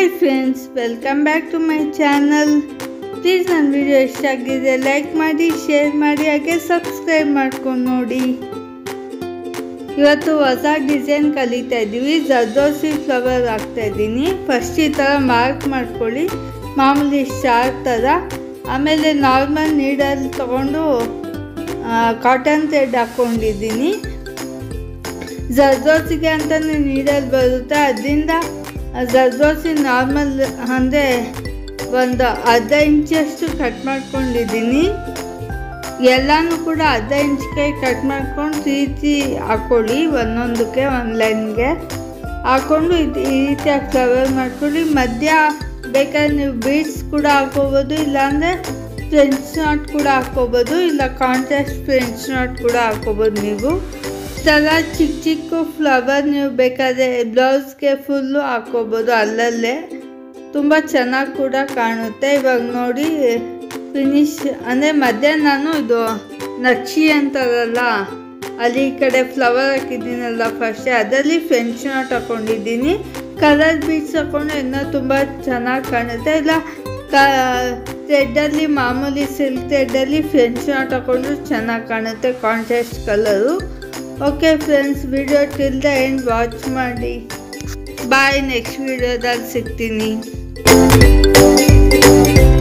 hi friends welcome back to my channel please ನನ್ನ video ಇಷ್ಟ ಆಗಿದೆ ಲೈಕ್ ಮಾಡಿ ಶೇರ್ ಮಾಡಿ ಹಾಗೆ ಸಬ್ಸ್ಕ್ರೈಬ್ ಮಾಡ್ಕೊಂಡು ನೋಡಿ ಇವತ್ತು ಹೊಸ ಡಿಸೈನ್ ಕಲಿತಾ ಇದ್ದೀವಿ ಜರ್ದೋಸಿ ಫ್ಲವರ್ ಹಾಕ್ತಾ ಇದ್ದೀನಿ ಫಸ್ಟ್ ಈ ಥರ ಮಾರ್ಕ್ ಮಾಡ್ಕೊಳ್ಳಿ ಮಾಮೂಲಿ ಸ್ಟಾರ್ ಥರ ಆಮೇಲೆ ನಾರ್ಮಲ್ ನೀಡಲ್ ತೊಗೊಂಡು ಕಾಟನ್ ಥ್ರೆಡ್ ಹಾಕ್ಕೊಂಡಿದ್ದೀನಿ ಜರ್ದೋಸಿಗೆ ಅಂತಲೇ ನೀಡಲ್ ಬರುತ್ತೆ ಅದರಿಂದ ಜರ್ದೋಸಿ ನಾರ್ಮಲ್ ಅಂದರೆ ಒಂದು ಅರ್ಧ ಇಂಚಷ್ಟು ಕಟ್ ಮಾಡ್ಕೊಂಡಿದ್ದೀನಿ ಎಲ್ಲನೂ ಕೂಡ ಅರ್ಧ ಇಂಚ್ಗೆ ಕಟ್ ಮಾಡ್ಕೊಂಡು ರೀತಿ ಹಾಕ್ಕೊಳ್ಳಿ ಒಂದೊಂದಕ್ಕೆ ಒಂದು ಲೈನ್ಗೆ ಹಾಕ್ಕೊಂಡು ಇದು ಈ ರೀತಿಯಾಗಿ ಫ್ಲವರ್ ಮಾಡ್ಕೊಳ್ಳಿ ಮಧ್ಯ ಬೇಕಾದ್ರೆ ನೀವು ಬೀಡ್ಸ್ ಕೂಡ ಹಾಕೋಬೋದು ಇಲ್ಲಾಂದರೆ ಫ್ರೆಂಚ್ ನಾಟ್ ಕೂಡ ಹಾಕ್ಕೋಬೋದು ಇಲ್ಲ ಕಾಂಟ್ರಾಸ್ಟ್ ಫ್ರೆಂಚ್ ನಾಟ್ ಕೂಡ ಹಾಕ್ಕೋಬೋದು ನೀವು ಥರ ಚಿಕ್ಕ ಚಿಕ್ಕ ಫ್ಲವರ್ ನೀವು ಬೇಕಾದರೆ ಬ್ಲೌಸ್ಗೆ ಫುಲ್ಲು ಹಾಕ್ಕೋಬೋದು ಅಲ್ಲಲ್ಲೇ ತುಂಬ ಚೆನ್ನಾಗಿ ಕೂಡ ಕಾಣುತ್ತೆ ಇವಾಗ ನೋಡಿ ಫಿನಿಶ್ ಅಂದರೆ ಮಧ್ಯ ನಾನು ಇದು ನಕ್ಷಿ ಅಂತಾರಲ್ಲ ಅಲ್ಲಿ ಈ ಕಡೆ ಫ್ಲವರ್ ಹಾಕಿದ್ದೀನಲ್ಲ ಫಸ್ಟ್ ಅದರಲ್ಲಿ ಫ್ರೆಂಚ್ ನಾಟ್ ಹಾಕ್ಕೊಂಡಿದ್ದೀನಿ ಕಲರ್ ಬೀಡ್ಸ್ ಹಾಕ್ಕೊಂಡು ಇನ್ನೂ ತುಂಬ ಚೆನ್ನಾಗಿ ಕಾಣುತ್ತೆ ಇಲ್ಲ ಕ ಥ್ರೆಡ್ಡಲ್ಲಿ ಮಾಮೂಲಿ ಸಿಲ್ಕ್ ಥ್ರೆಡ್ಡಲ್ಲಿ ಫ್ರೆಂಚ್ ನಾಟ್ ಹಾಕ್ಕೊಂಡ್ರು ಚೆನ್ನಾಗಿ ಕಾಣುತ್ತೆ contrast colour okay friends video till the end watch ಮಾಡಿ ಬಾಯ್ ನೆಕ್ಸ್ಟ್ ವಿಡಿಯೋದಲ್ಲಿ ಸಿಗ್ತೀನಿ